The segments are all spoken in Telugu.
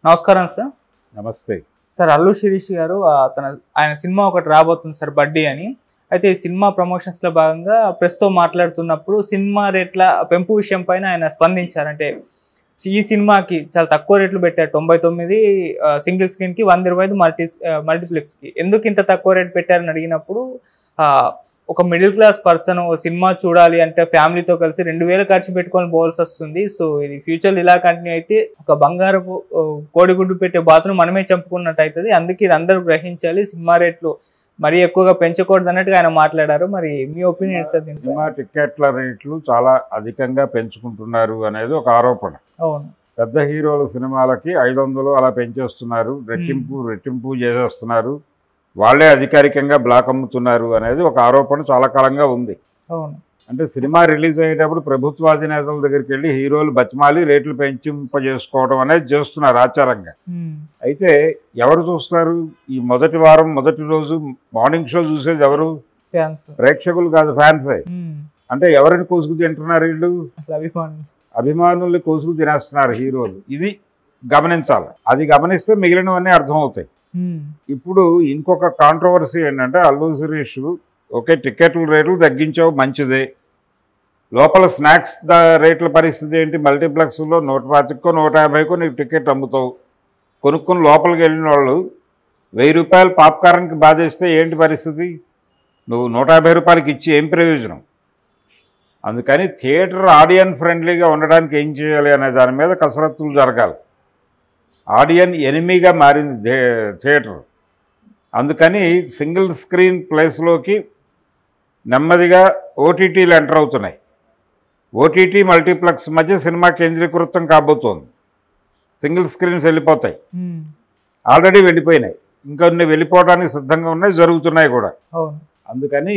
నమస్కారం సార్ నమస్తే సార్ అల్లు శిరీష్ గారు ఆ, తన ఆయన సినిమా ఒకటి రాబోతుంది సార్ బడ్డీ అని అయితే ఈ సినిమా ప్రమోషన్స్ లో భాగంగా press తో మాట్లాడుతున్నప్పుడు సినిమా రేట్ల పెంపు విషయం పైన ఆయన స్పందించారు అంటే ఈ సినిమాకి చాలా తక్కువ రేట్లు పెట్టారు తొంభై తొమ్మిది సింగిల్ స్క్రీన్ కి వంద ఇరవై ఐదు మల్టీ మల్టీప్లెక్స్ కి ఎందుకు ఇంత తక్కువ రేట్ పెట్టారని అడిగినప్పుడు ఆ, ఒక మిడిల్ క్లాస్ పర్సన్ సినిమా చూడాలి అంటే ఫ్యామిలీతో కలిసి రెండు వేలు ఖర్చు పెట్టుకొని పోవాల్సి వస్తుంది సో ఇది ఫ్యూచర్ ఇలా కంటిన్యూ అయితే ఒక బంగారపు ఆ, కోడిగుడ్డు పెట్టే బాతును మనమే చంపుకున్నట్టు అవుతుంది అందుకే ఇది అందరూ గ్రహించాలి సినిమా రేట్లు మరీ ఎక్కువగా పెంచకూడదు అన్నట్టుగా ఆయన మాట్లాడారు మరి మీ ఒపీనియన్ సార్ దీనిపై సినిమా టికెట్ల రేట్లు చాలా అధికంగా పెంచుకుంటున్నారు అనేది ఒక ఆరోపణ అవును పెద్ద హీరోల సినిమాలకి ఐదు వందలు అలా పెంచేస్తున్నారు రెట్టింపు రెట్టింపు చేసేస్తున్నారు వాళ్ళే అధికారికంగా బ్లాక్ అమ్ముతున్నారు అనేది ఒక ఆరోపణ చాలా కాలంగా ఉంది అవును అంటే సినిమా రిలీజ్ అయ్యేటప్పుడు ప్రభుత్వ అధినేతల దగ్గరికి వెళ్ళి హీరోలు బతిమాలి రేట్లు పెంచింపజేసుకోవడం అనేది చేస్తున్నారు ఆచారంగా ఉమ్, అయితే ఎవరు చూస్తారు ఈ మొదటి వారం మొదటి రోజు మార్నింగ్ షో చూసేది ఎవరు ఫ్యాన్స్ ప్రేక్షకులు కాదు ఫ్యాన్సే ఉమ్, అంటే ఎవరిని కోసుకు తింటున్నారు వీళ్ళు అసలు అభిమానులు అభిమానుల్ని కోసుకు తినేస్తున్నారు హీరోలు ఇది గమనించాలి అది గమనిస్తే మిగిలినవన్నీ అర్థమవుతాయి ఉమ్, ఇప్పుడు ఇంకొక కాంట్రవర్సీ ఏంటంటే అల్లు శిరీష్ ఓకే టికెట్ల రేట్లు తగ్గించావు మంచిదే లోపల స్నాక్స్ ద రేట్ల పరిస్థితి ఏంటి మల్టీప్లెక్స్లో నూట పాతికో నూట యాభైకో నీకు టికెట్ అమ్ముతావు కొనుక్కొని లోపలికి వెళ్ళిన వాళ్ళు వెయ్యి రూపాయలు పాప్కార్న్కి బాధేస్తే ఏంటి పరిస్థితి నువ్వు నూట యాభై రూపాయలకి ఇచ్చి ఏం ప్రయోజనం అందుకని థియేటర్ ఆడియన్ ఫ్రెండ్లీగా ఉండడానికి ఏం చేయాలి అనే దాని మీద కసరత్తులు జరగాలి ఆడియన్ ఎనిమిగా మారింది థే- థియేటర్ అందుకని సింగిల్ స్క్రీన్ ప్లేస్లోకి నెమ్మదిగా ఓటీటీలు ఎంటర్ అవుతున్నాయి ఓటీటీ మల్టీప్లెక్స్ మధ్య సినిమా కేంద్రీకృతం కాబోతోంది సింగిల్ స్క్రీన్స్ వెళ్ళిపోతాయి ఉమ్, ఆల్రెడీ వెళ్ళిపోయినాయి ఇంకొన్ని వెళ్ళిపోవడానికి సిద్ధంగా ఉన్నాయి జరుగుతున్నాయి కూడా అవును అందుకని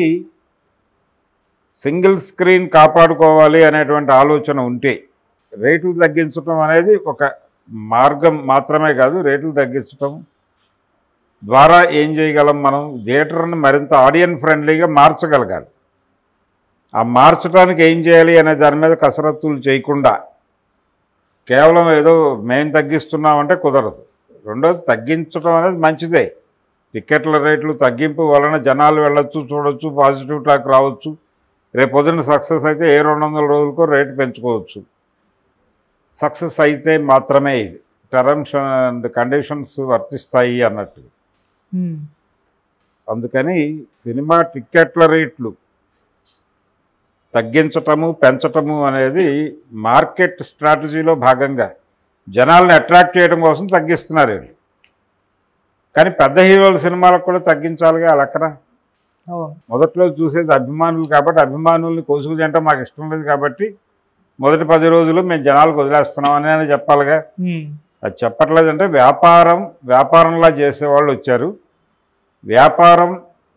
సింగిల్ స్క్రీన్ కాపాడుకోవాలి అనేటువంటి ఆలోచన ఉంటే రేట్లు తగ్గించడం అనేది ఒక మార్గం మాత్రమే కాదు రేట్లు తగ్గించడం ద్వారా ఏం చేయగలం మనం థియేటర్ని మరింత ఆడియన్ ఫ్రెండ్లీగా మార్చగలగాలి ఆ మార్చడానికి ఏం చేయాలి అనే దాని మీద కసరత్తులు చేయకుండా కేవలం ఏదో మేము తగ్గిస్తున్నామంటే కుదరదు రెండోది తగ్గించడం అనేది మంచిదే టికెట్ల రేట్లు తగ్గింపు వలన జనాలు వెళ్ళొచ్చు చూడొచ్చు పాజిటివ్ టాక్ రావచ్చు రేపు పొద్దున్న సక్సెస్ అయితే ఏ రెండు వందల రోజులకో రేటు పెంచుకోవచ్చు సక్సెస్ అయితే మాత్రమే ఇది టర్మ్స్ అండ్ కండిషన్స్ వర్తిస్తాయి అన్నట్టు ఉమ్, అందుకని సినిమా టిక్కెట్ల రేట్లు తగ్గించటము పెంచటము అనేది మార్కెట్ స్ట్రాటజీలో భాగంగా జనాల్ని అట్రాక్ట్ చేయడం కోసం తగ్గిస్తున్నారు వీళ్ళు కానీ పెద్ద హీరోల సినిమాలకు కూడా తగ్గించాలిగా ఆ లెక్కన అవును మొదట్లో చూసేది అభిమానులు కాబట్టి అభిమానుల్ని కోసుకు తింటే మాకు ఇష్టం లేదు కాబట్టి మొదటి పది రోజులు మేము జనాలకు వదిలేస్తున్నాం అని అని చెప్పాలిగా ఉమ్, అది చెప్పట్లేదంటే వ్యాపారం వ్యాపారంలా చేసేవాళ్ళు వచ్చారు వ్యాపారం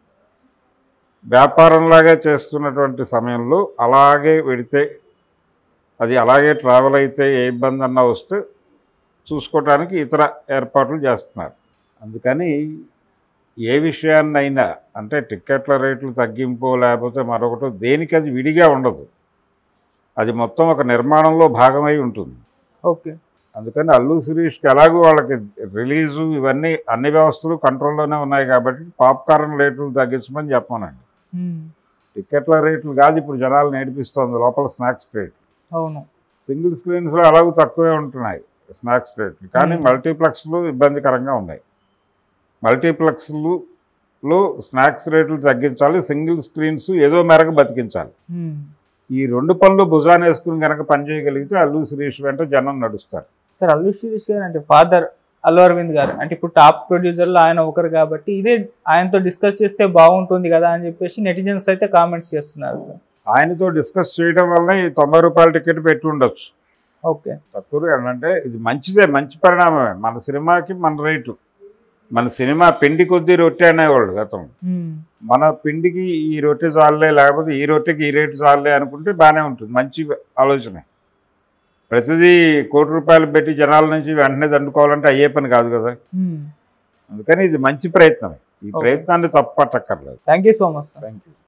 వ్యాపారంలాగా చేస్తున్నటువంటి సమయంలో అలాగే వెడితే అది అలాగే ట్రావెల్ అయితే ఏ ఇబ్బంది అన్నా వస్తే చూసుకోవడానికి ఇతర ఏర్పాట్లు చేస్తున్నారు అందుకని ఏ విషయాన్నైనా అంటే టిక్కెట్ల రేట్లు తగ్గింపు లేకపోతే మరొకటో దేనికి అది విడిగా ఉండదు అది మొత్తం ఒక నిర్మాణంలో భాగమై ఉంటుంది ఓకే అందుకని అల్లు శిరీష్కి ఎలాగో వాళ్ళకి రిలీజు ఇవన్నీ అన్ని వ్యవస్థలు కంట్రోల్లోనే ఉన్నాయి కాబట్టి పాప్కార్న్ రేట్లు తగ్గించమని చెప్పమనండి ఉమ్, టికెట్ల రేట్లు కాదు ఇప్పుడు జనాలు నేర్పిస్తోంది లోపల స్నాక్స్ రేట్లు అవును సింగిల్ స్క్రీన్స్లో ఎలాగో తక్కువే ఉంటున్నాయి స్నాక్స్ రేట్లు కానీ Hmm. మల్టీప్లెక్స్లు ఇబ్బందికరంగా ఉన్నాయి మల్టీప్లెక్స్లు లో స్నాక్స్ రేట్లు తగ్గించాలి సింగిల్ స్క్రీన్స్ ఏదో మేరకు బతికించాలి ఉమ్. ఈ రెండు పనులు భుజాన్ని వేసుకుని కనుక పనిచేయగలిగితే అల్లు శిరీష్ వెంట జనం నడుస్తారు సార్ అల్లు శిరీష్ గారు అంటే ఫాదర్ అల్లు అరవింద్ గారు అంటే ఇప్పుడు టాప్ ప్రొడ్యూసర్లో ఆయన ఒకరు కాబట్టి ఇదే ఆయనతో డిస్కస్ చేస్తే బాగుంటుంది కదా అని చెప్పేసి నెటిజన్స్ అయితే కామెంట్స్ చేస్తున్నారు సార్ ఆయనతో డిస్కస్ చేయడం వల్ల ఈ తొంభై రూపాయల టికెట్ పెట్టి ఉండొచ్చు ఓకే తక్కువ అంటే ఇది మంచిదే మంచి పరిణామమే మన సినిమాకి మన రేటు మన సినిమా పిండి కొద్దీ రొట్టె అనేవాళ్ళు గతం ఉమ్, మన పిండికి ఈ రొట్టె చాలే లేకపోతే ఈ రొట్టెకి ఈ రేటు చాలే అనుకుంటే బాగానే ఉంటుంది మంచి ఆలోచనే ప్రతిదీ కోటి రూపాయలు పెట్టి జనాల నుంచి వెంటనే దండుకోవాలంటే అయ్యే పని కాదు కదా ఉమ్. అందుకని ఇది మంచి ప్రయత్నం ఈ Okay. ప్రయత్నాన్ని తప్పట్టక్కర్లేదు thank you so much sir thank you